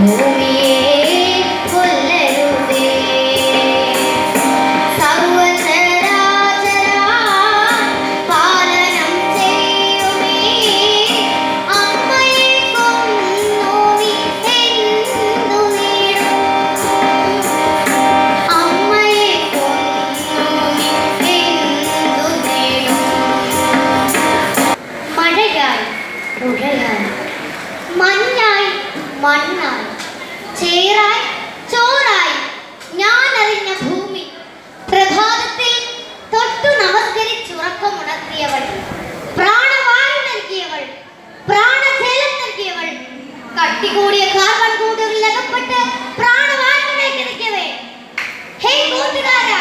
ഭൂമിയെ കൊല്ലരുതേ സർവചരാചരാ പാലനം ചെയ്യുമേ അമ്മയെ കൊന്നു നീ എന്തു നേടും അമ്മയെ കൊന്നു നീ എന്തു നേടും മഴയായി പുഴയായി മഞ്ഞായി മണ്ണായി ചേറായി ചോറായി ഞാൻ അറിഞ്ഞ ഭൂമി പ്രഭാതത്തിൽ തൊട്ടു നമസ്കരിച്ചുറക്കമുണർത്തിയവൾ പ്രാണവായു നൽകിയവൾ പ്രാണജലം നൽകിയവൾ കട്ടികൂടിയ കാർബൺ കൂടുകളിൽ അകപ്പെട്ട് പ്രാണവായുവിലേക്ക് നിൽക്കവേ ഹേ കൂട്ടുകാരാ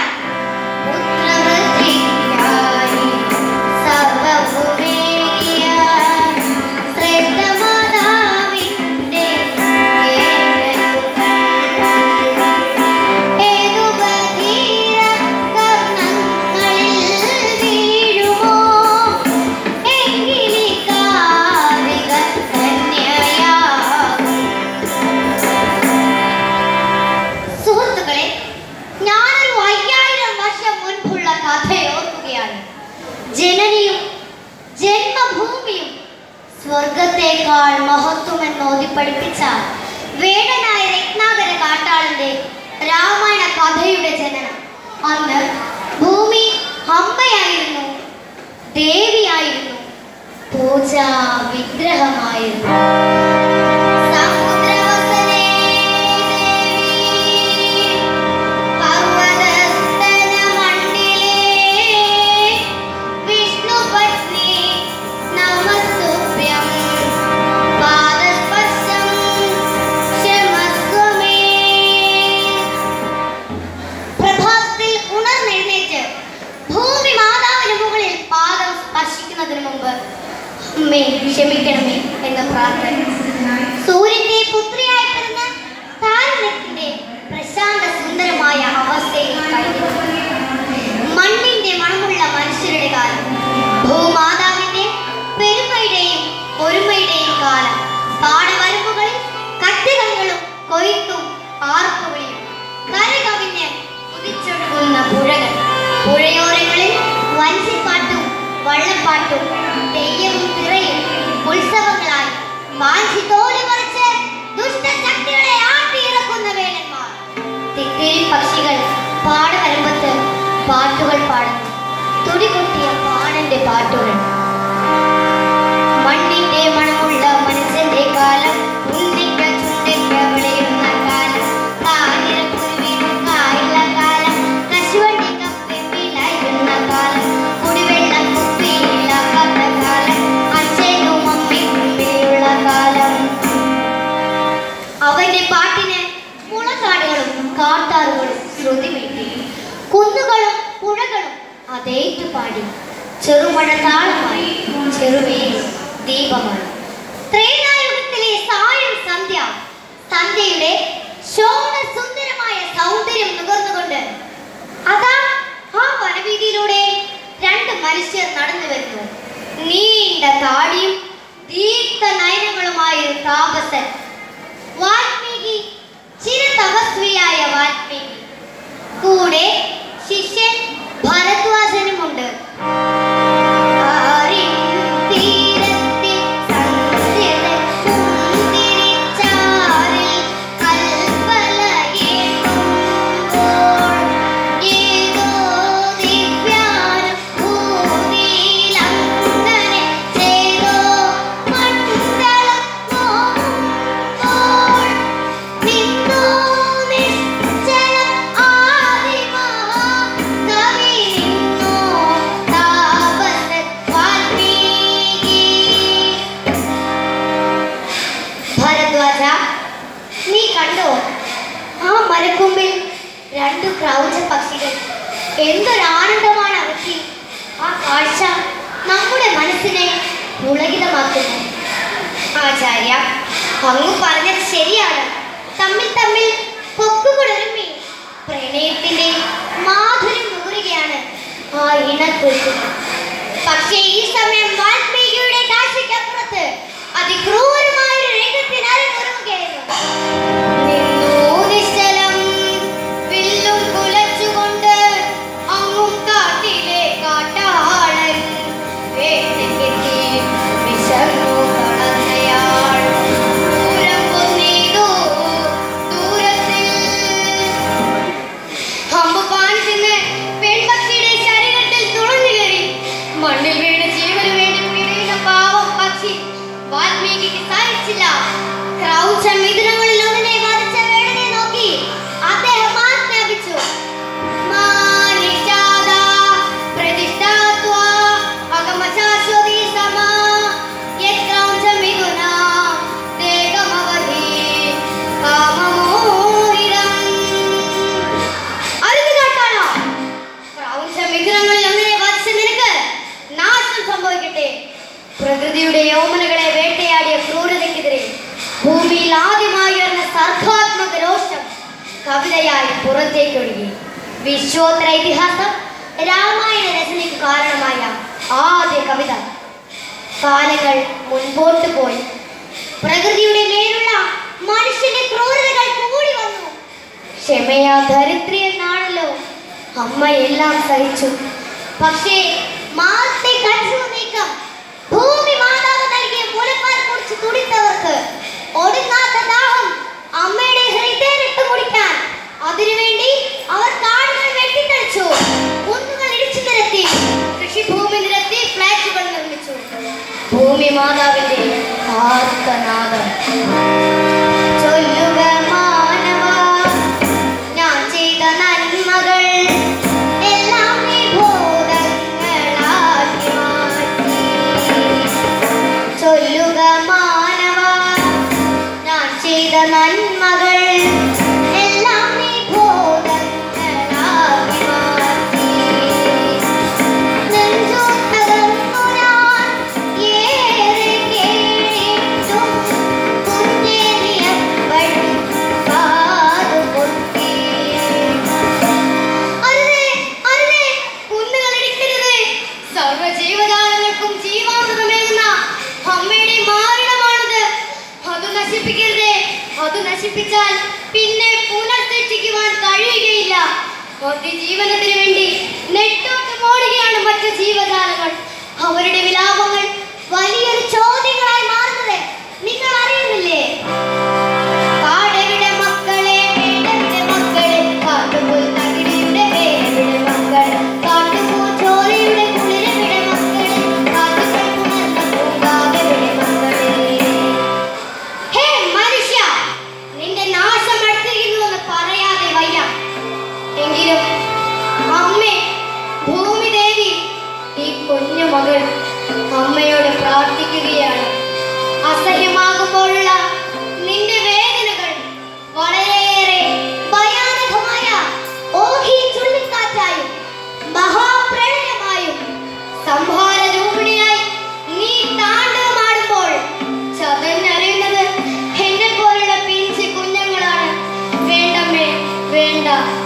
പുത്രവൃത്തിക്കായി സർവ്വഭൂമേകിയ ശ്രേഷ്ഠമാതാവിന്റെ ഏതുപധീര കർണങ്ങളിൽ വീഴുമോ എങ്കിലീ കാരിക കന്യയാകും സുഹൃത്തുക്കളെ ഞാനൊരു അയ്യായിരം വർഷം മുൻപുള്ള കഥയോർക്കുകയാണ് ജനനിയും ജന്മഭൂമിയും സ്വർഗത്തേക്കാൾ മഹത്വമെന്ന് ഓതി പഠിപ്പിച്ച വേടനായ രത്നാകര കാട്ടാളന്റെ രാമായണ കഥയുടെ ജനനം അന്ന് ഭൂമി അമ്മയായിരുന്നു ദേവിയായിരുന്നു പൂജാ വിഗ്രഹമായിരുന്നു സമുദ്രവസനേ ദേവി പർവ്വതസ്തന മണ്ഡിലേ വിഷ്ണുപത്നി നമസ്തുഭ്യം പാദസ്പർശം ക്ഷമസ്വ മേ പ്രഭാതത്തിൽ ഉണർന്നെഴുന്നേറ്റ് ഭൂമി മാതാവിന് മുകളിൽ പാദം സ്പർശിക്കുന്നതിന് മുമ്പ് അമ്മേ ക്ഷമിക്കണമേ എന്ന പ്രാർത്ഥന സൂര്യന്റെ പുത്രിയായി പിറന്ന താരതമ്യത്തിന്റെ പ്രശാന്ത സുന്ദരമായ അവസ്ഥയിൽ കഴിഞ്ഞു മണ്ണിന്റെ മണമുള്ള മനുഷ്യരുടെ കാലം ഭൂമാതാവിന്റെ പെരുമയുടെയും ഒരുമയുടെയും കാലം പാടവരമ്പുകളിൽ കട്ടിടങ്ങളും കൊയ്ത്തും ആർപ്പുവിളിയും കരകവിഞ്ഞ് കുതിച്ചൊഴുകുന്ന പുഴകൾ പുഴയോരങ്ങളിൽ വഞ്ചിപ്പാട്ടും വള്ളപ്പാട്ടും തെയ്യവും തിറയും ഉത്സവങ്ങളായി വാഞ്ചി തോല് പറിച്ച് ദുഷ്ടശക്തികളെ ആട്ടിയിറക്കുന്ന വേലന്മാർ തിക്കിരി പക്ഷികൾ പാടവരമ്പത്ത് പാട്ടുകൾ പാടുന്നു തുടികൊട്ടിയ പാണന്റെ പാട്ടുകൾ മണ്ണിന്റെ മണമുള്ള മനുഷ്യന്റെ കാലം ഉണ്ണിക്ക ചുണ്ടയ്ക്ക വിളയുന്ന കാലം കാഞ്ഞിരക്കുരുവിന് കായുള്ള കാലം കശുവണ്ടി കപ്പിലായിരുന്ന കാലം കുടിവെള്ളം കുപ്പിയിലാക്കാത്ത കാലം അച്ഛനും അമ്മയും മുമ്പിലുള്ള കാലം അവന്റെ പാട്ടിന് മുളകാടുകളും കാട്ടാറുകളും ശ്രുതിമീട്ടി കുന്നുകളും പുഴകളും അതേറ്റു പാടി ചെറുമഴ താളമായി ചെറുവേലി ദീപമായി ത്രേതായുഗത്തിലെ സായം സന്ധ്യ സന്ധ്യയുടെ ശോഭ സുന്ദരമായ സൗന്ദര്യം നുകർന്നുകൊണ്ട് അതാ ആ വനവീതിയിലൂടെ രണ്ട് മനുഷ്യർ നടന്നു വരുന്നു നീണ്ട താടിയും ദീപ്ത നയനങ്ങളുമായ ഒരു താപസൻ വാൽമീകി ചിരതപസ്വിയായ വാൽമീകി കൂടെ ശിഷ്യൻ ഭരദ്വാജനുമുണ്ട് ആരിൻ തീരത്തിൽ സന്ധ്യത സുന്ദരിച്ചാരിൽ കൽപ്പലയേകുമ്പോൾ ഏതോ ദിവ്യാനുഭൂതിയിലങ്ങനെ ചേരോ മണ്ഡലം നോക്കുമ്പോൾ നിന്നോ നിശ്ചലം ആദിമഹാകവി നിന്നോ താപസൻ വാൽമീകി ഭരദ്വാജ നീ കണ്ടോ ആ മരക്കൊമ്പിൽ രണ്ട് ക്രൗച പക്ഷികൾ എന്തൊരാനന്ദമാണ് അവയ്ക്ക് ആ കാഴ്ച നമ്മുടെ മനസ്സിനെ പുളകിതമാക്കുന്നു ആചാര്യ അങ്ങ് പറഞ്ഞത് ശരിയാണ് തമ്മിൽ തമ്മിൽ പൊക്കുകുടരുമേ പ്രണയത്തിന്റെ മാധുര്യം നുകരുകയാണ് ആ ഇണക്കുരുത്ത് പക്ഷേ ഈ സമയം വാൽമീകിയുടെ കാഴ്ചയ്ക്കപ്പുറത്ത് അതിക്രൂരമായ ഒരു രംഗത്തിന് അരങ്ങൊരുങ്ങുകയായിരുന്നു കവിതയായി പുറത്തേക്കൊഴുകി വിശ്വോത്തര ഇതിഹാസം രാമായണ രചനയ്ക്ക് കാരണമായ ആദ്യ കവിത കാലങ്ങൾ മുൻപോട്ട് പോയി പ്രകൃതിയുടെ മേലുള്ള മനുഷ്യന്റെ ക്രൂരതകൾ കൂടി വന്നു ക്ഷമയാ ധരിത്രി എന്നാണല്ലോ അമ്മ എല്ലാം സഹിച്ചു പക്ഷേ മാസത്തെ കച്ചു നീക്കം ഭൂമി മാതാവ് നൽകിയ മുലപ്പാൽ കുടിച്ച് തുടിത്തവർക്ക് ഒടുങ്ങാത്ത ദാഹം അമ്മയുടെ ഹൃദയമിട്ട് കുടിക്കാൻ അതിനുവേണ്ടി അവർ കാടുകൾ വെട്ടിത്തെളിച്ചു കുന്നുകൾ ഇടിച്ചു നിരത്തി കൃഷിഭൂമി നിരത്തി ഫ്ലാറ്റുകൾ നിർമ്മിച്ചു ഭൂമി മാതാവിന്റെ ആർത്തനാദം ചൊല്ലുക മാനവാ ഞാൻ ചെയ്ത നന്മകൾ എല്ലാം നീ ഭൂതങ്ങളാക്കി മാറ്റി ചൊല്ലുക മാനവാ ഞാൻ ചെയ്ത നന്മകൾ എല്ലാം നീ ഭൂതങ്ങളാക്കി മാറ്റി നെഞ്ചോത്തകർന്നു ഞാൻ ഏറെ കേണിട്ടും കുഞ്ഞേറിയപ്പടി കാതുപൊത്തി. അരുതേ, അരുതേ, കുന്നുകൾ ഇടിക്കരുതേ. സർവ്വജീവജാലങ്ങൾക്കും ജീവാമൃതമേകുന്ന അമ്മയുടെ മാരണമാണിത് അത് നശിപ്പിക്കരുതേ അത് നശിപ്പിച്ചാൽ പിന്നെ പുനഃസൃഷ്ടിക്കുവാൻ കഴിയുകയില്ല അതിജീവനത്തിന് വേണ്ടി നെട്ടോട്ട് ഓടുകയാണ് മറ്റു ജീവജാലങ്ങൾ അവരുടെ വിലാപങ്ങൾ വലിയൊരു ചോദ്യങ്ങളായി മാറുന്നത് നിങ്ങൾ അറിയുന്നില്ലേ കാടയുടെ മക്കളെ വേടരുടെ മക്കളെ കാട്ടുപോയി തകിടിയുടെ വേരയുടെ മക്കളെ കാട്ടുപൂ ചോരയുടെ കുളിരവിടെ മക്കളെ കാട്ടുകൾ പുണർന്ന പൂങ്കാവരുടെ മക്കളെ ഹേ മനുഷ്യ നിന്റെ നാശം അടുത്തിരിക്കുന്നു എന്ന് പറയാതെ വയ്യ എങ്കിലും അമ്മേ ഭൂമി ദേവി ഈ കുഞ്ഞു മകൾ അമ്മയോട് പ്രാർത്ഥിക്കുകയാണ് അസഹ്യമാകുമ്പോഴുള്ള നിന്റെ വേദനകൾ വളരെയേറെ ഭയാനകമായ ഓഹി ചുഴലിക്കാറ്റായും മഹാപ്രളയമായും സംഹാര രൂപിണിയായി നീ താണ്ഡവമാടുമ്പോൾ ചതഞ്ഞറിയുന്നത് എന്നെ പോലുള്ള പിഞ്ച് കുഞ്ഞുങ്ങളാണ് വേണ്ടമ്മേ വേണ്ട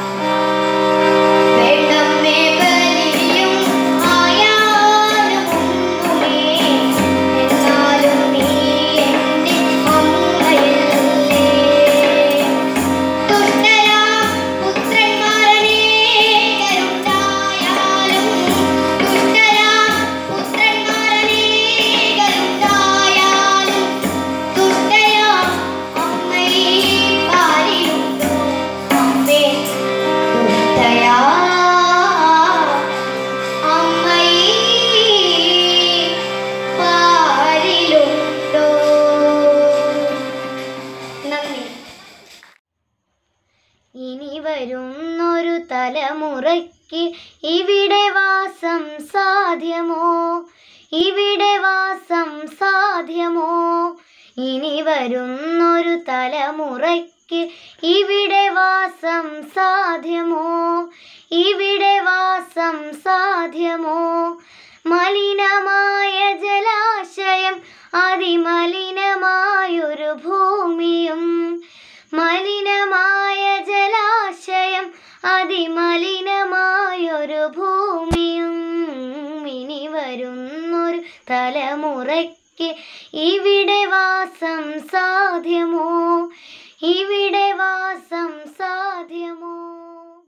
വേണ്ടമ്മേ ബലിയും ആയാലും ഒന്നുമേ എന്നാലും നീ എൻ്റെ അമ്മയല്ലേ ദുഷ്ടരാം പുത്രന്മാരനേകരുണ്ടായാലും ദുഷ്ടരാം പുത്രന്മാരനേകരുണ്ടായാലും ദുഷ്ടയാം അമ്മയെ പാലിയുണ്ടോ അമ്മേ ദുഷ്ടയാ അമ്മയെ പാലിലുണ്ടോ നന്ദി ഇനി വരുന്നൊരു തലമുറയ്ക്ക് ഇവിടെ വാസം സാധ്യമോ ഇവിടെ വാസം സാധ്യമോ ഇനി വരുന്നൊരു തലമുറയ്ക്ക് ഇവിടെ വാസം സാധ്യമോ ഇവിടെ വാസം സാധ്യമോ മലിനമായ ജലാശയം അതിമലിനമായൊരു ഭൂമിയും മലിനമായ ജലാശയം അതിമലിനമായൊരു ഭൂമിയും ഇനി വരുന്നൊരു തലമുറയ്ക്ക് ഇവിടെ വാസം സാധ്യമോ ഇവിടെ വാസം